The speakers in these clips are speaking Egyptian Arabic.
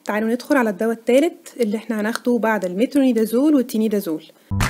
تعالوا ندخل على الدواء التالت اللي احنا هناخده بعد المترونيدازول والتينيدازول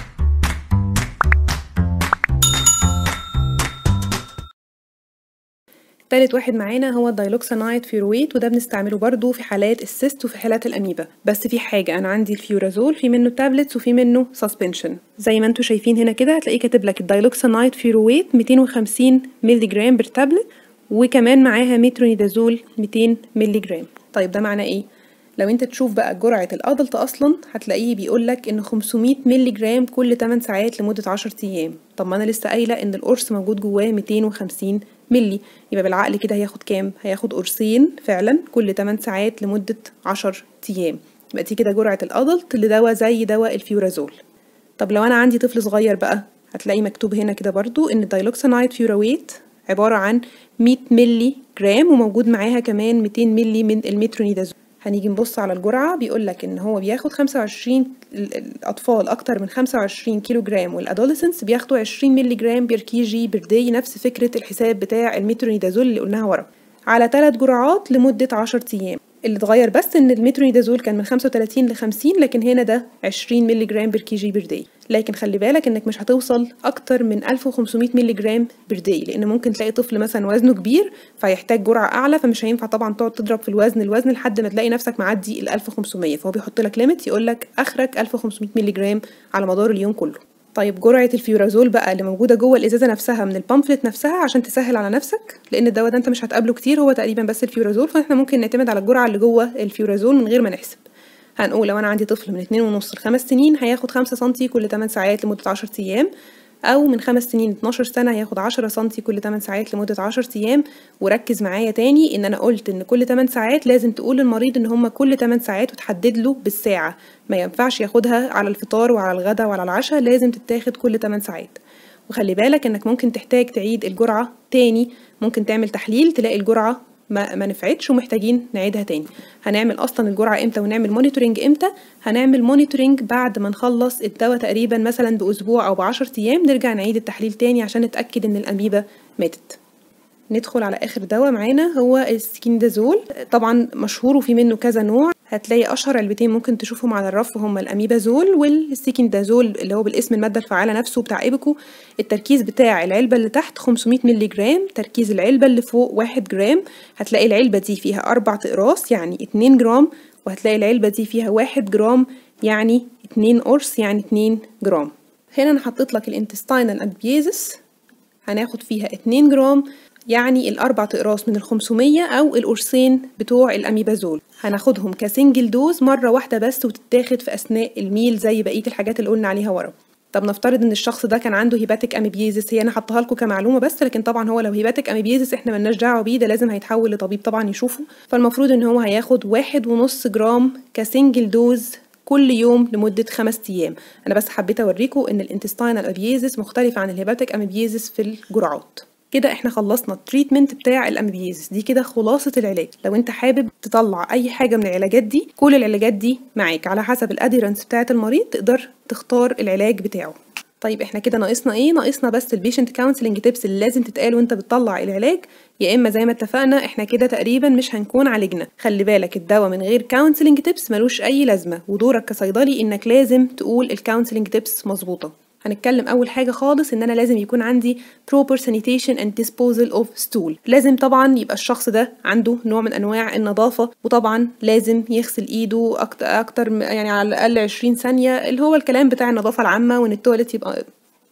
تالت واحد معانا هو الدايلوكسانايد فيرويت وده بنستعمله برضو في حالات السيست وفي حالات الاميبا بس في حاجه انا عندي الفيورازول في منه تابلتس وفي منه سسبنشن زي ما انتم شايفين هنا كده هتلاقيه كاتب لك الدايلوكسانايد فيرويت 250 مللي جرام بر تابلت وكمان معاها مترونيدازول 200 مللي جرام طيب ده معناه ايه لو انت تشوف بقى جرعة الأدلت أصلا هتلاقيه بيقولك إن 500 مللي جرام كل 8 ساعات لمدة 10 أيام طب ما أنا لسه قايلة إن القرص موجود جواه 250 مللي يبقى بالعقل كده هياخد كام؟ هياخد قرصين فعلا كل 8 ساعات لمدة 10 أيام يبقى دي كده جرعة الأدلت لدواء زي دواء الفيورازول طب لو أنا عندي طفل صغير بقى هتلاقي مكتوب هنا كده برضو إن الدايلوكسانايد فيوراويت عبارة عن 100 مللي جرام وموجود معاها كمان 200 مللي من المترونيدازول هنيجي نبص على الجرعة بيقولك إن هو بياخد 25 الأطفال أكتر من 25 كيلو جرام والأدوليسنس بياخدوا 20 مللي جرام بير كي جي بير داي نفس فكرة الحساب بتاع المترونيدازول اللي قلناها ورا على 3 جرعات لمدة 10 أيام اللي اتغير بس ان المترونيدازول كان من 35 ل 50 لكن هنا ده 20 مللي جرام بير كي جي بير داي لكن خلي بالك انك مش هتوصل اكتر من 1500 مللي جرام بير داي لان ممكن تلاقي طفل مثلا وزنه كبير فيحتاج جرعه اعلى فمش هينفع طبعا تقعد تضرب في الوزن الوزن لحد ما تلاقي نفسك معدي ال 1500 فهو بيحط لك ليميت يقول لك اخرك 1500 مللي جرام على مدار اليوم كله طيب جرعة الفيورازول بقى اللي موجودة جوه الإزازة نفسها من البامفلت نفسها عشان تسهل على نفسك لأن الدواء ده أنت مش هتقابله كتير هو تقريبا بس الفيورازول فإحنا ممكن نعتمد على الجرعة اللي جوه الفيورازول من غير ما نحسب هنقول لو أنا عندي طفل من اتنين ونص لخمس سنين هياخد خمسة سنتي كل 8 ساعات لمدة 10 أيام أو من خمس سنين 12 سنة هياخد 10 سنتي كل 8 ساعات لمدة 10 أيام وركز معايا تاني إن أنا قلت إن كل 8 ساعات لازم تقول للمريض إن هما كل 8 ساعات وتحدد له بالساعة ما ينفعش ياخدها على الفطار وعلى الغداء وعلى العشاء لازم تتاخد كل 8 ساعات وخلي بالك إنك ممكن تحتاج تعيد الجرعة تاني ممكن تعمل تحليل تلاقي الجرعة ما, ما نفعتش ومحتاجين نعيدها تاني هنعمل اصلا الجرعه امتى ونعمل مونيتورنج امتى هنعمل مونيتورنج بعد ما نخلص الدواء تقريبا مثلا باسبوع او بعشر ايام نرجع نعيد التحليل تاني عشان نتاكد ان الاميبا ماتت ندخل على اخر دواء معانا هو السكيندازول طبعا مشهور وفي منه كذا نوع هتلاقي اشهر علبتين ممكن تشوفهم على الرف هما الاميبازول والسيكندازول اللي هو بالاسم الماده الفعاله نفسه بتاع ايبكو التركيز بتاع العلبه اللي تحت 500 مللي جرام تركيز العلبه اللي فوق 1 جرام هتلاقي العلبه دي فيها اربع اقراص يعني 2 جرام وهتلاقي العلبه دي فيها 1 جرام يعني 2 قرص يعني 2 جرام هنا انا حطيت لك الانتستينال ابيزس هناخد فيها 2 جرام يعني الأربع أقراص من الخمسمية أو القرصين بتوع الأميبازول هناخدهم كسنجل دوز مرة واحدة بس وتتاخد في أثناء الميل زي بقية الحاجات اللي قلنا عليها ورا طب نفترض ان الشخص ده كان عنده هيباتيك اميبيزس هي انا حطها لكم كمعلومه بس لكن طبعا هو لو هيباتيك اميبيزس احنا ملناش دعوه بيه ده لازم هيتحول لطبيب طبعا يشوفه فالمفروض ان هو هياخد واحد ونص جرام كسنجل دوز كل يوم لمدة خمس أيام أنا بس حبيت أوريكم إن الانتستينال أبيزس مختلف عن الهيباتيك أميبيزس في الجرعات كده احنا خلصنا التريتمنت بتاع الامبيزس دي كده خلاصة العلاج لو انت حابب تطلع اي حاجة من العلاجات دي كل العلاجات دي معاك على حسب الاديرنس بتاعة المريض تقدر تختار العلاج بتاعه طيب احنا كده ناقصنا ايه ناقصنا بس البيشنت كونسلنج تيبس اللي لازم تتقال وانت بتطلع العلاج يا اما زي ما اتفقنا احنا كده تقريبا مش هنكون عالجنا خلي بالك الدواء من غير كونسلنج تيبس ملوش اي لازمه ودورك كصيدلي انك لازم تقول الكونسلنج تيبس مظبوطه هنتكلم اول حاجه خالص ان انا لازم يكون عندي proper sanitation and disposal of stool لازم طبعا يبقى الشخص ده عنده نوع من انواع النظافه وطبعا لازم يغسل ايده اكتر, أكتر يعني على الاقل 20 ثانيه اللي هو الكلام بتاع النظافه العامه وان التواليت يبقى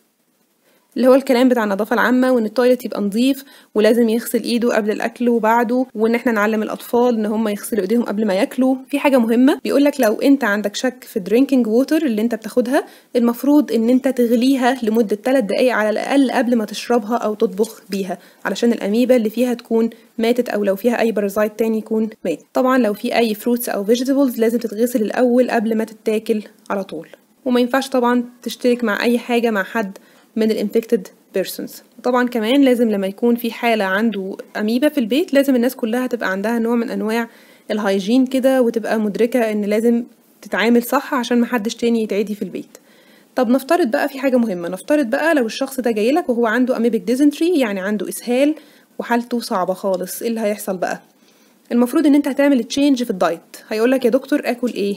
اللي هو الكلام بتاع النظافة العامة وإن التويلت يبقى نظيف ولازم يغسل إيده قبل الأكل وبعده وإن إحنا نعلم الأطفال إن هم يغسلوا إيديهم قبل ما ياكلوا في حاجة مهمة بيقولك لو أنت عندك شك في درينكينج ووتر اللي أنت بتاخدها المفروض إن أنت تغليها لمدة 3 دقايق على الأقل قبل ما تشربها أو تطبخ بيها علشان الأميبا اللي فيها تكون ماتت او لو فيها اي بارازايت تاني يكون مات طبعا لو في اي فروتس او فيجيتابلز لازم تتغسل الاول قبل ما تتاكل على طول وما ينفعش طبعا تشترك مع اي حاجه مع حد من الانفكتد بيرسونز طبعا كمان لازم لما يكون في حالة عنده أميبا في البيت لازم الناس كلها تبقى عندها نوع من أنواع الهايجين كده وتبقى مدركة إن لازم تتعامل صح عشان محدش تاني يتعدي في البيت طب نفترض بقى في حاجة مهمة نفترض بقى لو الشخص ده جايلك وهو عنده أميبك ديزنتري يعني عنده إسهال وحالته صعبة خالص إيه اللي هيحصل بقى المفروض ان انت هتعمل تشينج في الدايت هيقولك يا دكتور اكل ايه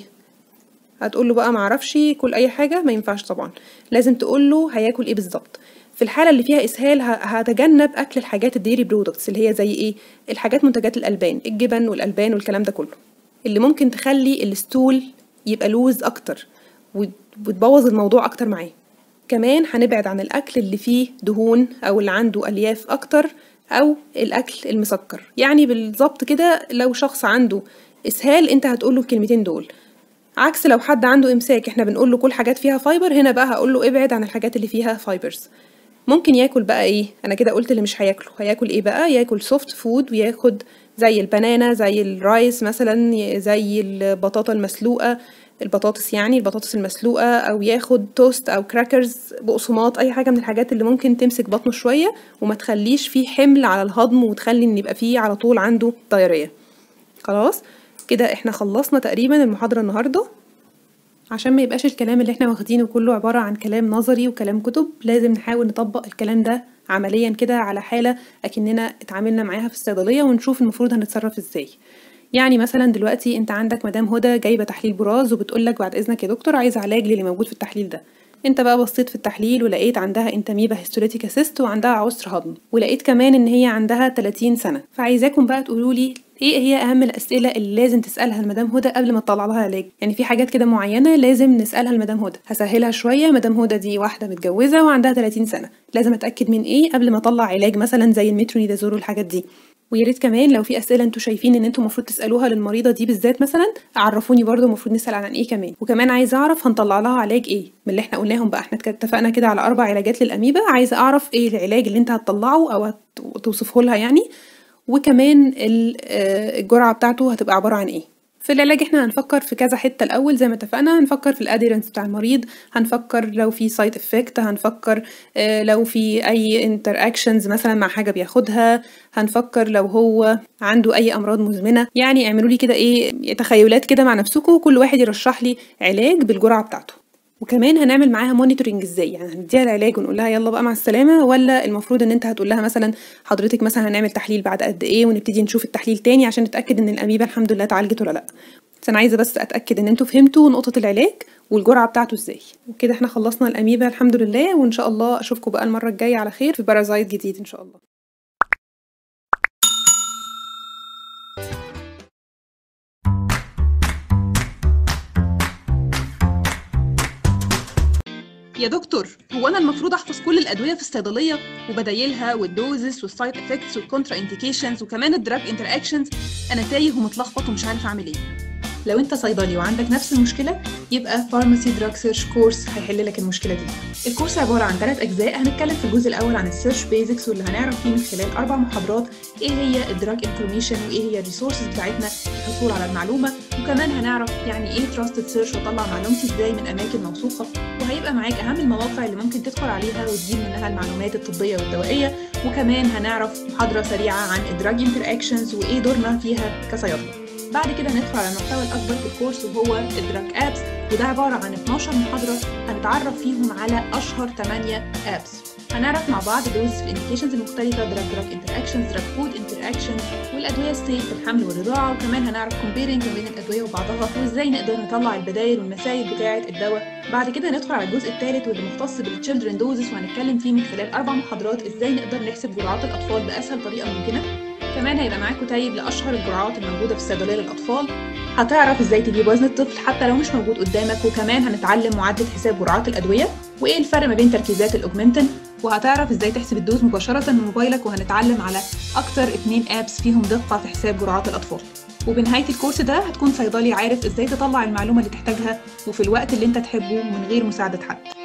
هتقول له بقى معرفش كل اي حاجه ما ينفعش طبعا لازم تقول له هياكل ايه بالظبط في الحاله اللي فيها اسهال ه- هتجنب اكل الحاجات الديري برودكتس اللي هي زي ايه الحاجات منتجات الالبان الجبن والالبان والكلام ده كله اللي ممكن تخلي الستول يبقى لوز اكتر وت- وتبوظ الموضوع اكتر معاه كمان هنبعد عن الاكل اللي فيه دهون او اللي عنده الياف اكتر او الاكل المسكر يعني بالظبط كده لو شخص عنده اسهال انت هتقوله الكلمتين دول عكس لو حد عنده امساك احنا بنقول له كل حاجات فيها فايبر هنا بقى هقول له ابعد عن الحاجات اللي فيها فايبرز ممكن ياكل بقى ايه انا كده قلت اللي مش هياكله هياكل ايه بقى ياكل سوفت فود وياخد زي البنانا زي الرايس مثلا ي- زي البطاطا المسلوقه البطاطس يعني البطاطس المسلوقه او ياخد توست او كراكرز بقسماط اي حاجه من الحاجات اللي ممكن تمسك بطنه شويه وما تخليش فيه حمل على الهضم وتخلي ان يبقى فيه على طول عنده دايريه خلاص كده احنا خلصنا تقريبا المحاضره النهارده عشان ما يبقاش الكلام اللي احنا واخدينه كله عبارة عن كلام نظري وكلام كتب لازم نحاول نطبق الكلام ده عمليا كده على حالة أكننا اتعاملنا معاها في الصيدلية ونشوف المفروض هنتصرف ازاي يعني مثلا دلوقتي انت عندك مدام هدى جايبة تحليل براز وبتقولك بعد إذنك يا دكتور عايزة علاج للي موجود في التحليل ده انت بقى بصيت في التحليل ولقيت عندها انتاميبا هيستوليتيكا سيست وعندها عسر هضم ولقيت كمان ان هي عندها 30 سنة فعايزاكم بقى تقولوا لي ايه هي اهم الاسئله اللي لازم تسالها لمدام هدى قبل ما تطلع لها علاج يعني في حاجات كده معينه لازم نسالها لمدام هدى هسهلها شويه مدام هدى دي واحده متجوزه وعندها 30 سنه لازم اتاكد من ايه قبل ما اطلع علاج مثلا زي المترونيدازول والحاجات دي ويا ريت كمان لو في اسئله انتوا شايفين ان انتوا المفروض تسالوها للمريضه دي بالذات مثلا عرفوني برضو المفروض نسال عن ايه كمان وكمان عايزه اعرف هنطلع لها علاج ايه من اللي احنا قلناهم بقى احنا اتفقنا كده على اربع علاجات للاميبا عايزه اعرف ايه العلاج اللي انت هتطلعه او هتوصفه لها يعني وكمان ال- آه، الجرعة بتاعته هتبقى عبارة عن ايه في العلاج احنا هنفكر في كذا حتة الأول زي ما اتفقنا هنفكر في الاديرنس بتاع المريض هنفكر لو في سايد افكت هنفكر آه، لو في أي انتر اكشنز مثلا مع حاجة بياخدها هنفكر لو هو عنده أي أمراض مزمنة يعني اعملوا لي كده ايه تخيلات كده مع نفسكم كل واحد يرشح لي علاج بالجرعة بتاعته وكمان هنعمل معاها مونيتورنج ازاي يعني هنديها العلاج ونقول لها يلا بقى مع السلامه ولا المفروض ان انت هتقول لها مثلا حضرتك مثلا هنعمل تحليل بعد قد ايه ونبتدي نشوف التحليل تاني عشان نتاكد ان الاميبا الحمد لله اتعالجت ولا لا بس انا عايزه بس اتاكد ان انتوا فهمتوا نقطه العلاج والجرعه بتاعته ازاي وكده احنا خلصنا الاميبا الحمد لله وان شاء الله اشوفكم بقى المره الجايه على خير في بارازايت جديد ان شاء الله يا دكتور هو انا المفروض احفظ كل الادويه في الصيدليه وبدايلها والدوزز والسايد افكتس والكونترا انديكيشنز وكمان الدراج انتر اكشنز انا تايه ومتلخبط ومش عارف اعمل ايه لو انت صيدلي وعندك نفس المشكله يبقى فارماسي دراج سيرش كورس هيحل لك المشكله دي الكورس عباره عن ثلاث اجزاء هنتكلم في الجزء الاول عن السيرش بيزكس واللي هنعرف فيه من خلال اربع محاضرات ايه هي الدراج انفورميشن وايه هي الريسورسز بتاعتنا للحصول على المعلومه وكمان هنعرف يعني ايه تراستد سيرش واطلع معلومتي ازاي من اماكن موثوقه وهيبقى معاك اهم المواقع اللي ممكن تدخل عليها وتجيب منها المعلومات الطبيه والدوائيه وكمان هنعرف محاضره سريعه عن الدراج انتر اكشنز وايه دورنا فيها كصيادله بعد كده ندخل على المحتوى الأكبر في الكورس وهو الدراج أبس وده عبارة عن 12 محاضرة هنتعرف فيهم على أشهر 8 أبس هنعرف مع بعض دوز في الانديكيشنز المختلفة دراج دراج انتر اكشنز دراج فود انتر اكشنز والأدوية السيف في الحمل والرضاعة وكمان هنعرف كومبيرنج ما بين الأدوية وبعضها وازاي نقدر نطلع البدايل والمسايل بتاعة الدواء بعد كده ندخل على الجزء الثالث واللي مختص بالتشيلدرن دوزز وهنتكلم فيه من خلال أربع محاضرات ازاي نقدر نحسب جرعات الأطفال بأسهل طريقة ممكنة كمان هيبقى معاك كتيب لاشهر الجرعات الموجوده في الصيدليه للاطفال هتعرف ازاي تجيب وزن الطفل حتى لو مش موجود قدامك وكمان هنتعلم معادله حساب جرعات الادويه وايه الفرق ما بين تركيزات الاوجمنتن وهتعرف ازاي تحسب الدوز مباشره من موبايلك وهنتعلم على اكتر اتنين ابس فيهم دقه في حساب جرعات الاطفال وبنهايه الكورس ده هتكون صيدلي عارف ازاي تطلع المعلومه اللي تحتاجها وفي الوقت اللي انت تحبه من غير مساعده حد